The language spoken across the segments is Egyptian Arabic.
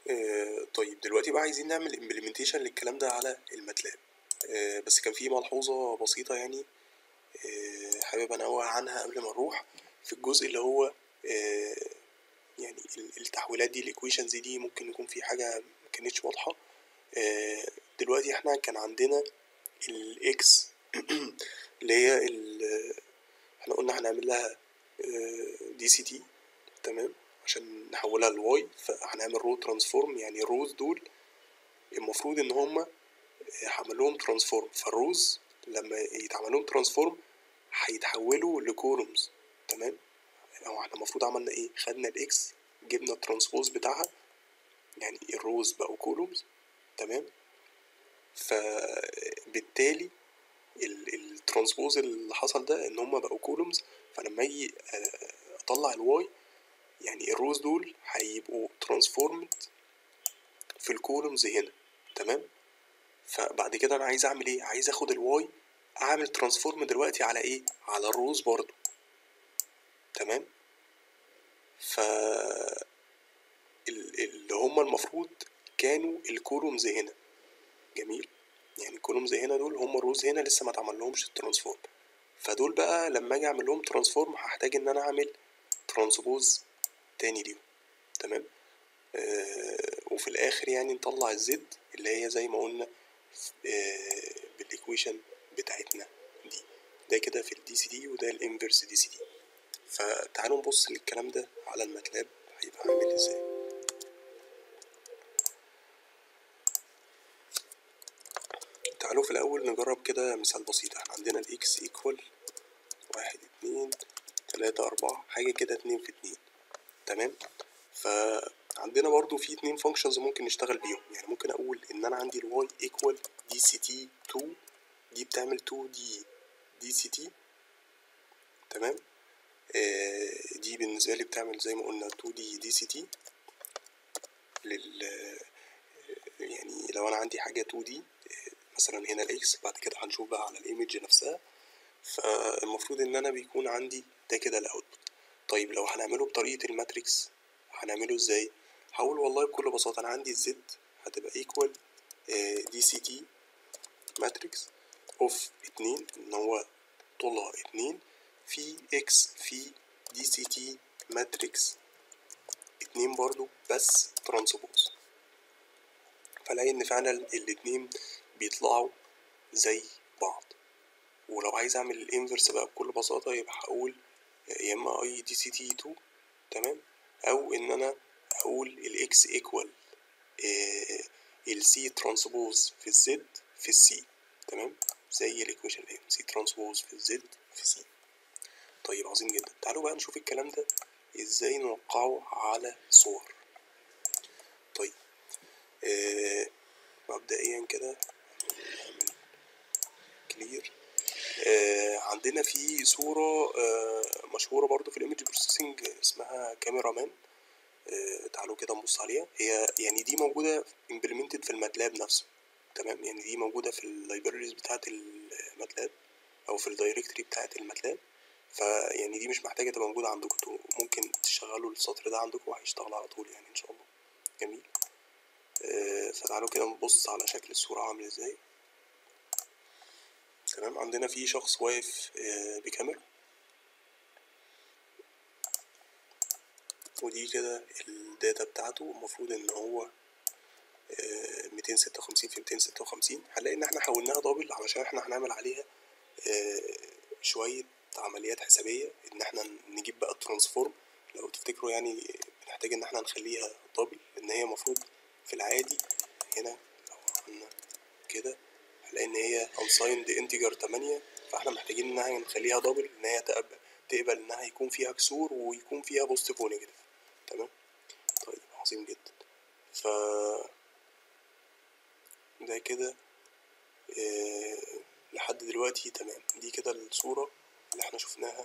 آه، طيب دلوقتي بقى عايزين نعمل implementation للكلام ده على الماتلاب آه، بس كان في ملحوظة بسيطة يعني آه، حابب انوه عنها قبل ما نروح في الجزء اللي هو آه، يعني ال- التحويلات دي الايكويشنز دي ممكن يكون في حاجة مكانتش واضحة آه، دلوقتي احنا كان عندنا الاكس اللي هي ال- احنا قلنا هنعمل لها دي سي تي تمام عشان نحولها لواي فهنعمل رو ترانسفورم يعني الروز دول المفروض ان هما هعمل لهم ترانسفورم فالروز لما يتعمل لهم ترانسفورم هيتحولوا لكولومز تمام او احنا المفروض عملنا ايه خدنا الاكس جبنا الترانسبوز بتاعها يعني الروز بقوا كولومز تمام فبالتالي ال- الترانسبوز اللي حصل ده ان هما بقوا كولومز فلما اجي آه، اطلع الواي يعني الروز دول هيبقوا ترانسفورمد في الكولومز هنا تمام فبعد كده انا عايز اعمل ايه عايز اخد الواي اعمل ترانسفورم دلوقتي على ايه على الروز برضو تمام ف ال- اللي هما المفروض كانوا الكولومز هنا جميل يعني الكولومز هنا دول هما الروز هنا لسه ما اتعمل لهمش الترانسفورم فدول بقى لما اجي اعمل لهم ترانسفورم هحتاج ان انا اعمل ترانسبوز تاني ليهم تمام آه وفي الاخر يعني نطلع الزد اللي هي زي ما قلنا آه بالايكويشن بتاعتنا دي ده كده في الدي سي دي وده الانفرس دي سي دي فتعالوا نبص للكلام ده على الماتلاب هيبقى عامل ازاي تعالوا في الأول نجرب كده مثال بسيط احنا عندنا الإكس إيكوال واحد اتنين تلاتة أربعة حاجة كده اتنين في اتنين تمام فعندنا برضو في اتنين فانكشنز ممكن نشتغل بيهم يعني ممكن أقول إن أنا عندي الواي إيكوال دي سي تي تو دي بتعمل تو دي دي سي تي تمام آه دي بالنسبة لي بتعمل زي ما قلنا تو دي دي سي تي لل يعني لو أنا عندي حاجة تو دي مثلا هنا الاكس بعد كده هنشوف بقى على الايمج نفسها فالمفروض ان انا بيكون عندي ده كده الاوتبوت طيب لو هنعمله بطريقة الماتريكس هنعمله ازاي هقول والله بكل بساطة انا عندي الزد هتبقى ايكوال دي سي تي ماتريكس اوف اتنين ان هو طولها اتنين في اكس في دي سي تي ماتريكس اتنين برضو بس ترانسبوز فلاقي ان فعلا الاتنين بيطلعوا زي بعض ولو عايز اعمل الانفرس بقى بكل بساطة يبقى هقول يا اما اي دي سي تي 2 تمام او ان انا اقول الاكس ايكوال السي ترانسبوز في الزد في السي تمام زي الايكويشن ايه سي ترانسبوز في الزد في سي طيب عظيم جدا تعالوا بقى نشوف الكلام ده ازاي نوقعه على صور طيب آه مبدئيا كده كلير آه عندنا في صورة آه مشهورة برضو في الايمج بروسيسنج اسمها كاميرا مان آه تعالوا كده نبص عليها هي يعني دي موجودة implemented في الماتلاب نفسه تمام يعني دي موجودة في اللايبريز بتاعة الماتلاب أو في الدايركتري بتاعة الماتلاب فيعني دي مش محتاجة تبقى موجودة عندكم انتوا ممكن تشغلوا السطر ده عندكم وهيشتغل على طول يعني إن شاء الله جميل آه فتعالوا كده نبص على شكل الصورة عامل ازاي تمام عندنا في شخص واقف آه بكاميرا ودي كده الداتا بتاعته المفروض ان هو ميتين ستة وخمسين في ميتين ستة وخمسين هنلاقي ان احنا حولناها دبل علشان احنا هنعمل عليها آه شوية عمليات حسابية ان احنا نجيب بقى الترانسفورم لو تفتكروا يعني بنحتاج ان احنا نخليها دبل لان هي المفروض في العادي هنا لو عملنا كده هنلاقي ان هي unsigned integer 8 فاحنا محتاجين انها نخليها دبل ان هي تقبل تقبل انها يكون فيها كسور ويكون فيها بوزيتيف ونيجاتيف تمام طيب عظيم جدا ف ده كده إيه لحد دلوقتي تمام دي كده الصورة اللي احنا شفناها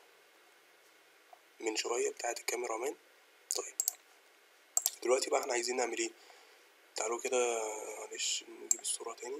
من شوية بتاعة الكاميرا مان طيب دلوقتي بقى احنا عايزين نعمل ايه تعالوا كده معلش نجيب الصورة تاني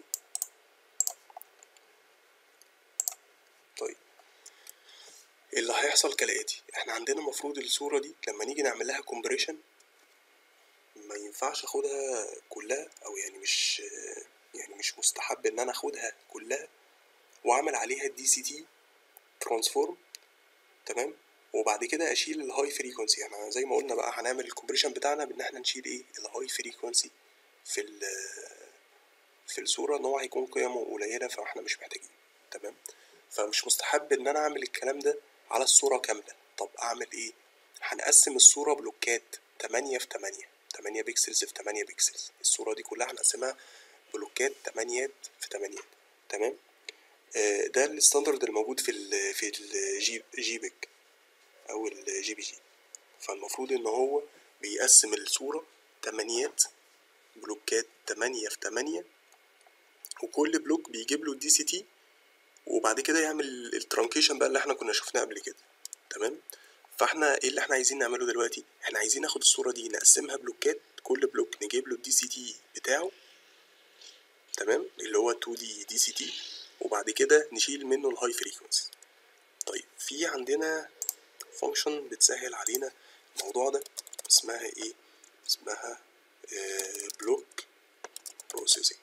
طيب اللي هيحصل كالآتي احنا عندنا المفروض الصورة دي لما نيجي نعمل لها كومبريشن ما ينفعش اخدها كلها او يعني مش يعني مش مستحب ان انا اخدها كلها واعمل عليها الدي سي تي ترانسفورم تمام وبعد كده اشيل الهاي فريكونسي يعني زي ما قلنا بقى هنعمل الكومبريشن بتاعنا بان احنا نشيل ايه الهاي فريكونسي في ال في الصورة ان هو هيكون قيمه قليلة فاحنا مش محتاجين تمام فمش مستحب ان انا اعمل الكلام ده على الصورة كاملة طب اعمل ايه هنقسم الصورة بلوكات تمانية في تمانية تمانية بيكسلز في تمانية بيكسلز الصورة دي كلها هنقسمها بلوكات تمانيات في تمانيات تمام آه، ده الستاندرد الموجود في ال في الجي جي بيك او الجي بي جي فالمفروض ان هو بيقسم الصورة تمانيات بلوكات تمانية في تمانية وكل بلوك بيجيب له الدي سي تي وبعد كده يعمل الترانكيشن بقى اللي احنا كنا شفناه قبل كده تمام فاحنا ايه اللي احنا عايزين نعمله دلوقتي احنا عايزين ناخد الصورة دي نقسمها بلوكات كل بلوك نجيب له الدي سي تي بتاعه تمام اللي هو 2 دي دي سي تي وبعد كده نشيل منه الهاي فريكونسي طيب في عندنا فانكشن بتسهل علينا الموضوع ده اسمها ايه اسمها بلوك بروسيسنج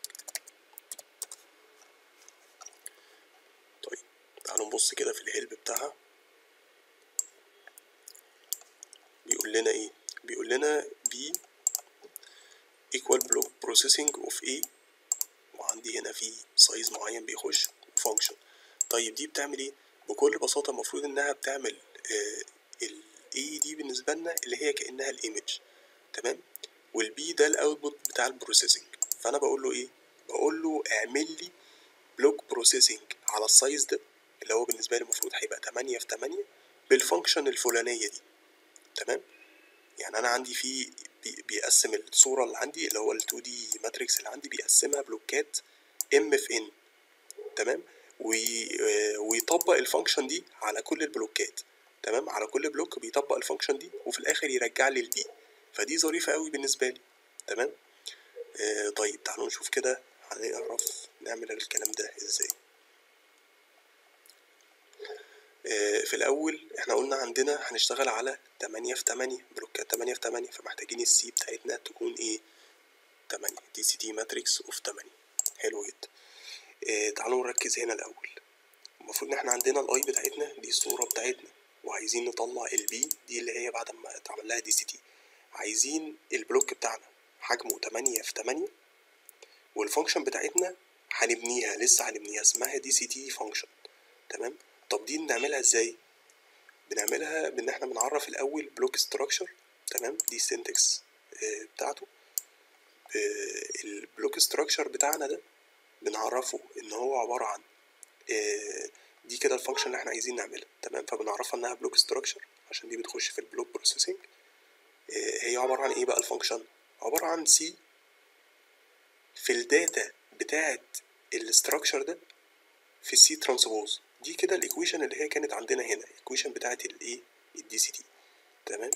طيب تعالوا نبص كده في الهلب بتاعها بيقول لنا ايه بيقول لنا b equal block processing of a وعندي هنا في سايز معين بيخش function طيب دي بتعمل ايه بكل بساطة المفروض انها بتعمل آه ال A دي بالنسبة لنا اللي هي كأنها الايمج تمام والبي ده الاوتبوت بتاع البروسيسنج فانا بقول له ايه بقول له اعمل لي بلوك بروسيسنج على السايز ده اللي هو بالنسبة لي المفروض هيبقى 8 في 8 بالفانكشن الفلانية دي تمام يعني انا عندي في بي- بيقسم الصورة اللي عندي اللي هو ال 2 دي ماتريكس اللي عندي بيقسمها بلوكات ام في ان تمام وي- آه، ويطبق الفانكشن دي على كل البلوكات تمام على كل بلوك بيطبق الفانكشن دي وفي الاخر يرجع لي البي فدي ظريفة قوي بالنسبة لي تمام آه طيب تعالوا نشوف كده هنعرف نعمل الكلام ده ازاي آه، في الأول احنا قلنا عندنا هنشتغل على تمانية في تمانية بلوكات تمانية في تمانية فمحتاجين السي بتاعتنا تكون ايه تمانية دي سي تي ماتريكس اوف تمانية حلو جدا آه، تعالوا نركز هنا الأول المفروض ان احنا عندنا الاي بتاعتنا دي الصورة بتاعتنا وعايزين نطلع البي دي اللي هي بعد ما اتعمل لها دي سي تي عايزين البلوك بتاعنا حجمه تمانية في تمانية والفانكشن بتاعتنا هنبنيها لسه هنبنيها اسمها دي سي تي فانكشن تمام طب دي بنعملها ازاي بنعملها بان احنا بنعرف الاول بلوك ستراكشر تمام دي السنتكس بتاعته آه، البلوك ستراكشر بتاعنا ده بنعرفه ان هو عبارة عن آه، دي كده الفانكشن اللي احنا عايزين نعملها تمام فبنعرفها انها بلوك ستراكشر عشان دي بتخش في البلوك بروسيسنج هي عبارة عن ايه بقى الفانكشن عبارة عن سي في الداتا بتاعت الاستراكشر ده في السي ترانسبوز دي كده الايكويشن اللي هي كانت عندنا هنا الايكويشن بتاعت الايه الدي سي تي تمام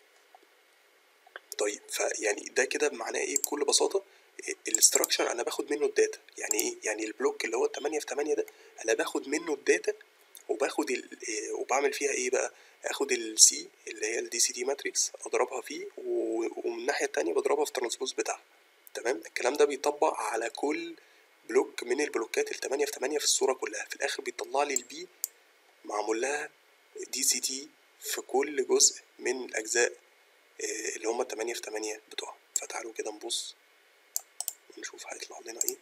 طيب فيعني ده كده معناه ايه بكل بساطه الاستراكشر انا باخد منه الداتا يعني ايه يعني البلوك اللي هو 8 في 8 ده انا باخد منه الداتا وباخد ال إيه، وبعمل فيها ايه بقى اخد السي اللي هي الدي سي تي ماتريكس اضربها فيه و- ومن الناحيه التانية بضربها في الترانسبوز بتاعها تمام الكلام ده بيطبق على كل بلوك من البلوكات ال 8 في 8 في الصوره كلها في الاخر بيطلع لي البي معمول لها دي سي تي في كل جزء من الاجزاء آه، اللي هما 8 في 8 بتوعهم فتعالوا كده نبص ونشوف هيطلع لنا ايه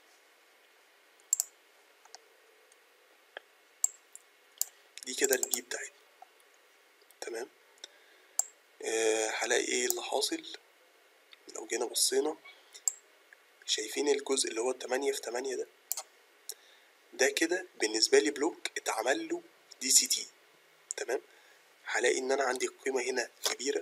دي كده البي بتاعتنا تمام آه، هلاقي ايه اللي حاصل لو جينا بصينا شايفين الجزء اللي هو التمانية في تمانية ده ده كده بالنسبة لي بلوك اتعمل له دي سي تي تمام هلاقي ان انا عندي قيمة هنا كبيرة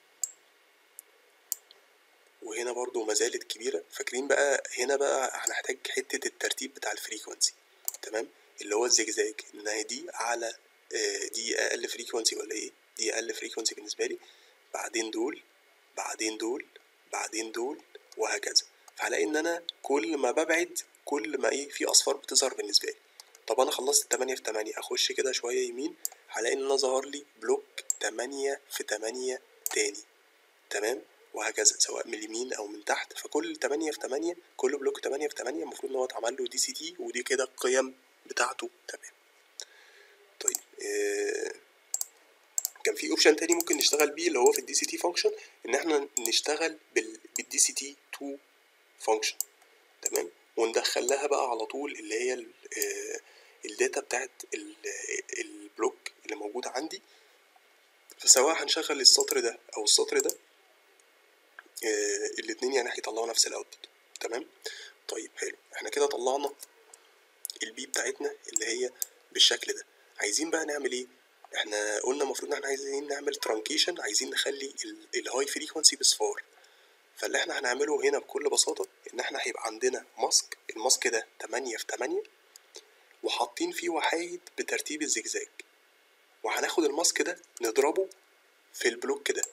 وهنا برضو ما زالت كبيرة فاكرين بقى هنا بقى هنحتاج حتة الترتيب بتاع الفريكونسي تمام اللي هو الزجزاج ان هي دي اعلى آه، دي اقل فريكونسي ولا ايه دي اقل فريكونسي بالنسبة لي بعدين دول بعدين دول بعدين دول وهكذا فهلاقي ان انا كل ما ببعد كل ما ايه في اصفار بتظهر بالنسبة لي طب انا خلصت 8 في 8 اخش كده شوية يمين هلاقي ان انا ظهر لي بلوك 8 في 8 تاني تمام وهكذا سواء من اليمين او من تحت فكل 8 في 8 كل بلوك 8 في 8 المفروض ان هو اتعمل له دي سي تي ودي كده القيم بتاعته تمام طيب آه كان في اوبشن تاني ممكن نشتغل بيه اللي هو في الدي سي تي فانكشن ان احنا نشتغل بالدي سي تي 2 فانكشن تمام وندخل لها بقى على طول اللي هي الداتا بتاعت البلوك اللي موجود عندي فسواء هنشغل السطر ده او السطر ده آه الاتنين يعني هيطلعوا نفس الاوتبوت تمام طيب حلو احنا كده طلعنا البي بتاعتنا اللي هي بالشكل ده عايزين بقى نعمل ايه احنا قلنا المفروض ان احنا عايزين نعمل ترانكيشن عايزين نخلي الهاي فريكونسي بصفار فاللي احنا هنعمله هنا بكل بساطة ان احنا هيبقى عندنا ماسك الماسك ده 8 في 8 وحاطين فيه وحايد بترتيب الزجزاج وهناخد الماسك ده نضربه في البلوك ده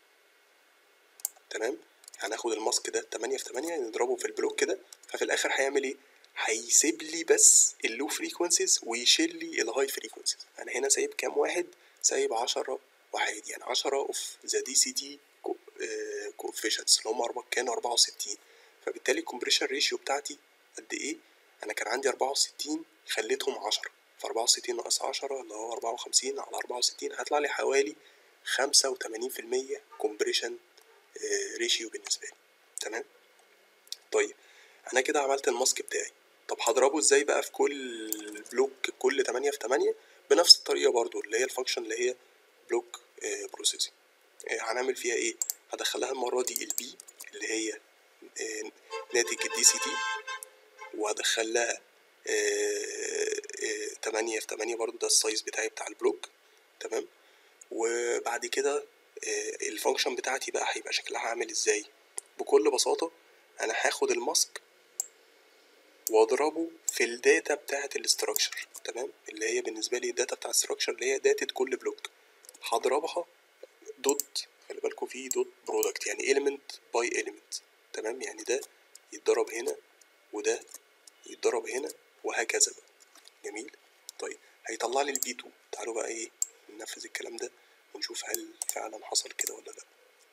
تمام هناخد الماسك ده 8 في 8 نضربه في البلوك ده ففي الاخر هيعمل ايه هيسيب لي بس اللو فريكونسيز ويشيل لي الهاي فريكونسيز انا هنا سايب كام واحد سايب 10 واحد يعني 10 اوف ذا دي سي تي كوفيشنتس اللي هم أربعة كانوا 64 فبالتالي الكومبريشن ريشيو بتاعتي قد ايه انا كان عندي 64 خليتهم 10 ف 64 ناقص 10 اللي هو 54 على 64 هيطلع لي حوالي 85% كومبريشن ريشيو بالنسبة لي تمام طيب انا كده عملت الماسك بتاعي طب هضربه ازاي بقى في كل بلوك كل 8 في 8 بنفس الطريقة برضو اللي هي الفانكشن اللي هي بلوك بروسيسنج هنعمل فيها ايه هدخلها المرة دي البي اللي هي ناتج الدي سي تي وهدخل لها تمانية في تمانية برضو ده السايز بتاعي بتاع البلوك تمام وبعد كده الفانكشن بتاعتي بقى هيبقى شكلها عامل ازاي بكل بساطة انا هاخد الماسك واضربه في الداتا بتاعت الاستراكشر تمام اللي هي بالنسبة لي الداتا بتاع الاستراكشر اللي هي داتا كل بلوك هضربها دوت خلي بالكوا في دوت برودكت يعني element باي element تمام يعني ده يتضرب هنا وده يتضرب هنا وهكذا بقى جميل طيب هيطلع لي البي 2 تعالوا بقى ايه ننفذ الكلام ده ونشوف هل فعلا حصل كده ولا لا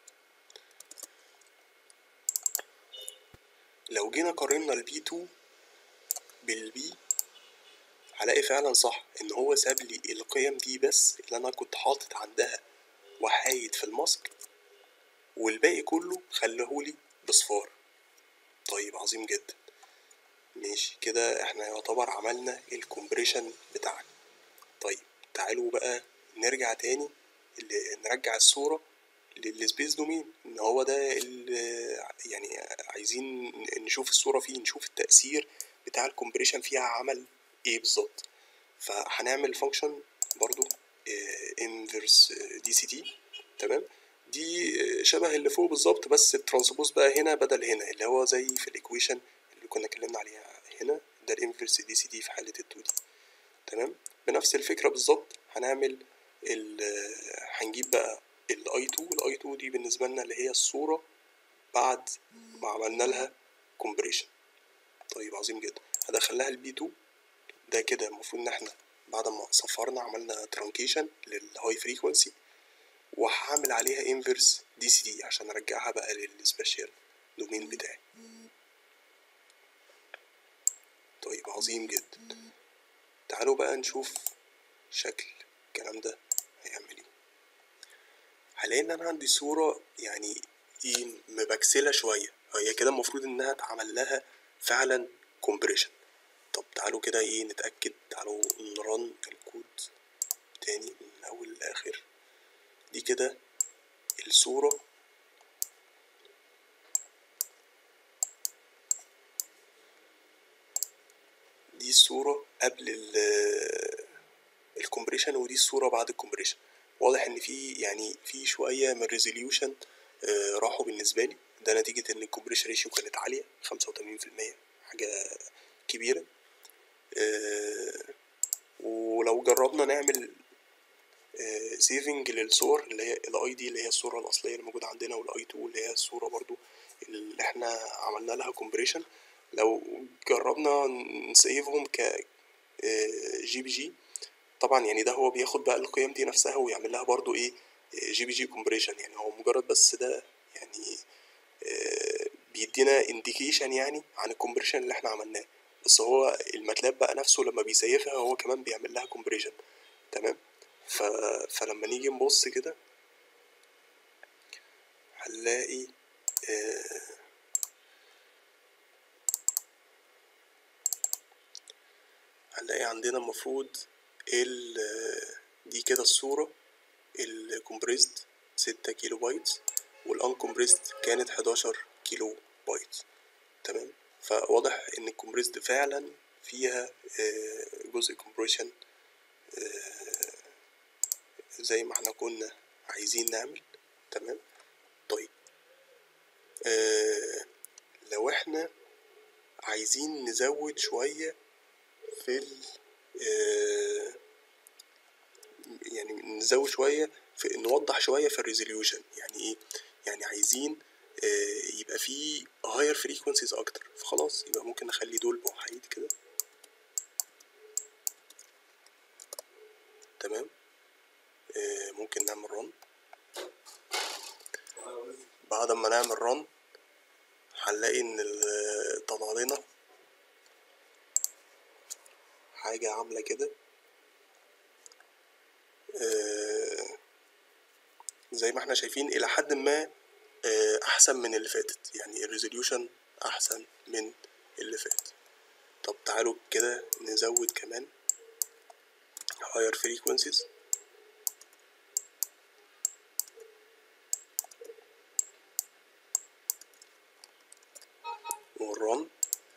لو جينا قارنا البي 2 بالبي هلاقي فعلا صح ان هو ساب لي القيم دي بس اللي انا كنت حاطط عندها وحايد في الماسك والباقي كله خلهولي بصفار طيب عظيم جدا ماشي كده احنا يعتبر عملنا الكومبريشن بتاعنا طيب تعالوا بقى نرجع تاني نرجع الصورة للسبيس دومين ان هو ده يعني عايزين نشوف الصورة فيه نشوف التأثير بتاع الكومبريشن فيها عمل ايه بالظبط فهنعمل فانكشن برضو انفرس دي سي تي تمام دي شبه اللي فوق بالظبط بس الترانسبوز بقى هنا بدل هنا اللي هو زي في الايكويشن اللي كنا اتكلمنا عليها هنا ده الانفرس دي سي تي في حالة ال 2 دي تمام بنفس الفكرة بالظبط هنعمل ال هنجيب بقى الاي 2 الاي 2 دي بالنسبة لنا اللي هي الصورة بعد ما عملنا لها كومبريشن طيب عظيم جدا هدخل لها البي 2 ده كده المفروض ان احنا بعد ما صفرنا عملنا ترانكيشن للهاي فريكونسي وهعمل عليها انفرس دي سي دي عشان ارجعها بقى للسبيشال دومين بتاعي طيب عظيم جدا تعالوا بقى نشوف شكل الكلام ده هيعمل ايه هلاقي ان انا عندي صورة يعني ايه مبكسلة شوية هي كده المفروض انها اتعمل لها فعلا كومبريشن طب تعالوا كده ايه نتأكد تعالوا نرن الكود تاني من اول لاخر دي كده الصورة دي الصورة قبل الكومبريشن ودي الصورة بعد الكومبريشن واضح ان في يعني في شوية من الريزوليوشن راحوا بالنسبة لي ده نتيجة ان الكومبريشن ريشيو كانت عالية خمسة وتمانين في المية حاجة كبيرة ولو جربنا نعمل سيفنج للصور اللي هي الاي دي اللي هي الصورة الأصلية اللي موجودة عندنا والاي 2 اللي هي الصورة برضو اللي احنا عملنا لها كومبريشن لو جربنا نسيفهم ك جي بي جي طبعا يعني ده هو بياخد بقى القيم دي نفسها ويعمل لها برضو ايه جي بي جي كومبريشن يعني هو مجرد بس ده يعني آه، بيدينا انديكيشن يعني عن الكومبريشن اللي احنا عملناه بس هو الماتلاب بقى نفسه لما بيسيفها هو كمان بيعمل لها كومبريشن تمام ف... فلما نيجي نبص كده هنلاقي آه، هنلاقي عندنا المفروض ال دي كده الصورة الكومبريسد ستة كيلو بايت والانكمبريسد كانت حداشر كيلو بايت تمام فواضح ان الكومبريسد فعلا فيها آه، جزء كومبريشن زي ما احنا كنا عايزين نعمل تمام طيب آه لو احنا عايزين نزود شوية في ال آه يعني نزود شوية في نوضح شوية في الريزوليوشن يعني ايه يعني عايزين آه يبقى في higher frequencies اكتر فخلاص يبقى ممكن نخلي دول بوحيد كده تمام آه ممكن نعمل رن بعد ما نعمل رن هنلاقي ان ال- طلع لنا حاجة عاملة كده آه، زي ما احنا شايفين الى حد ما آه، احسن من اللي فاتت يعني الريزوليوشن احسن من اللي فات طب تعالوا كده نزود كمان higher frequencies والرن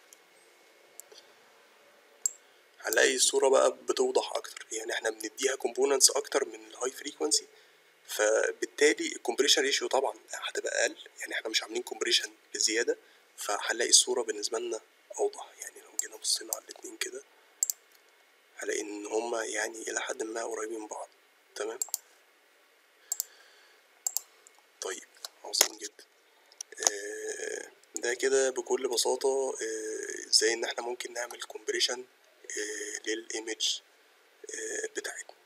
هنلاقي الصورة بقى بتوضح أكتر يعني احنا بنديها كومبوننتس أكتر من الهاي فريكونسي فبالتالي الكومبريشن ريشيو طبعا هتبقى أقل يعني احنا مش عاملين كومبريشن بزيادة فهنلاقي الصورة بالنسبة لنا أوضح يعني لو جينا بصينا على الاتنين كده هلاقي إن هما يعني إلى حد ما قريبين من بعض تمام طيب عظيم جدا آه، ده كده بكل بساطة آه، ازاي ان احنا ممكن نعمل كومبريشن للايمج بتاعتنا